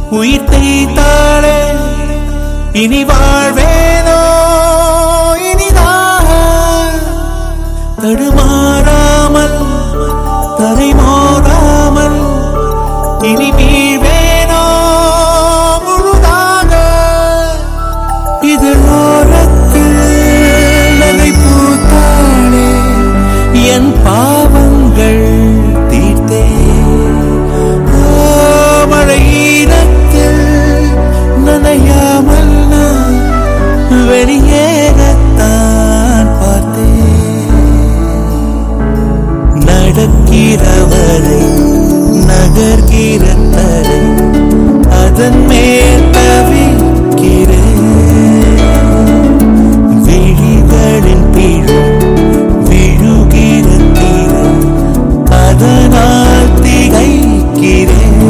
உயிர் தேய்த்தாளே இனி வாழ்வேனோ இனிதாக தடுமாறாமல் தரை மோதாமல் இனி வீழ்வேனோ முழுதாக இது ஓரத்தில் நகை பூத்தாளே என் பாவங்கள் தீர்த்தே ஓ, மழை ஈரத்தில் நனையாமல் நான் வெளியேறத்தான் பார்த்தேன் நடக்கிறவரை நகர்கிற தரை அதன் மேல் தவிக்கிறேன் விழிகளின் பிழை விழுகிற தீரை அதனால் திகைக்கிறேன்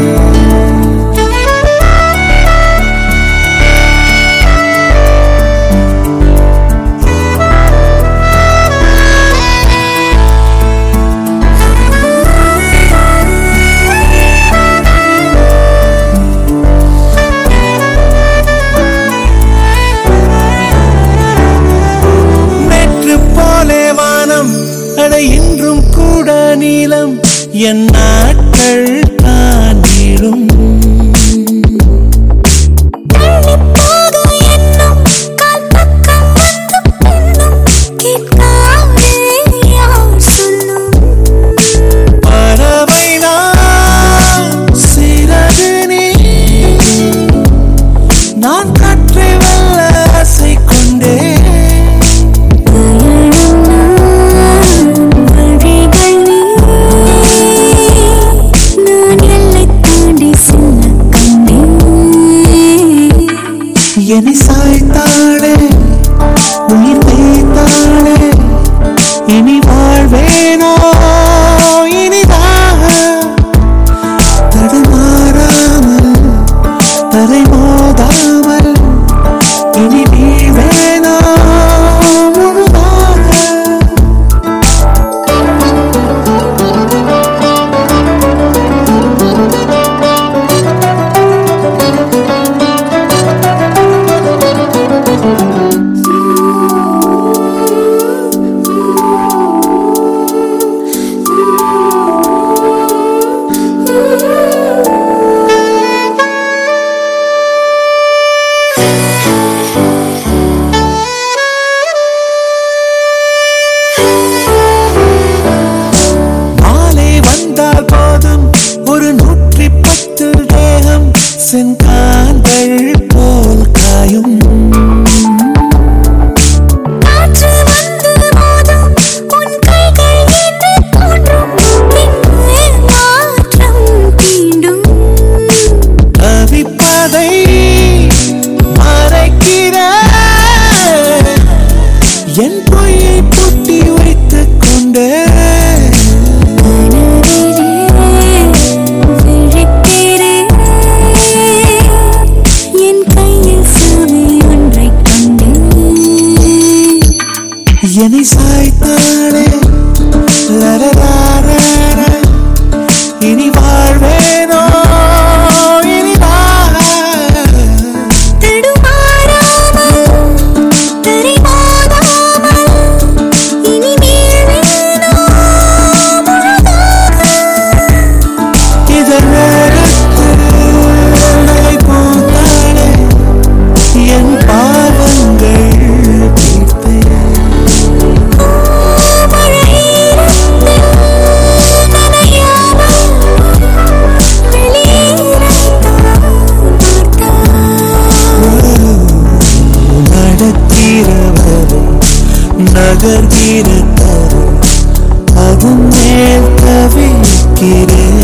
நேற்று போலே வானம் அட இன்றும் கூட நீளம் என் நாட்கள் தான் நீளும் தள்ளிப் போக எண்ணம் கால் பக்கம் வந்து பின்னும் கேட்காதே யார் சொல்லும் பறவை நான் சிறகு நீ நான் காற்றை வெல்ல ஆசை கொண்டே வழிகள் நீ நான் எல்லை தாண்டி செல்ல கண்டேன் என்னை சாய்த்தாளே உயிர் தேய்த்தாளே இனி வாழ்வேனோ இனிதாக தடுமாறாமல் தரை மோதாமல் இனி வீழ்வேனோ முழுதாக மாலை வந்தால் போதும் ஒரு நூற்றி பத்து தேகம் செங்கால்கள் போல் காயும் காற்று வந்து மோதும் உன் கைகள் என்று தோன்றும் பின்னே மாற்றம் தீண்டும் தவிப்பதை மறைக்கிற என் பொய்யை பூட்டி வைத்துக் கொண்டே என் கையில் சாவி ஒன்றைக் கண்டேன் என்னை சாய்த்தாளே லரலாரர. இனி வாழ்வேனோ இனிதாக தடுமாறாமல் தரிமாறாமல் இனி மீழ்வேனோ முழுதாக இதழத்தில் நகை பூத்தாளே என் பாவங்கள் தீர்த்தேன் நடக்கிறவரை நகர்கிற தரை அதன் மேல் தவிக்கிறேன்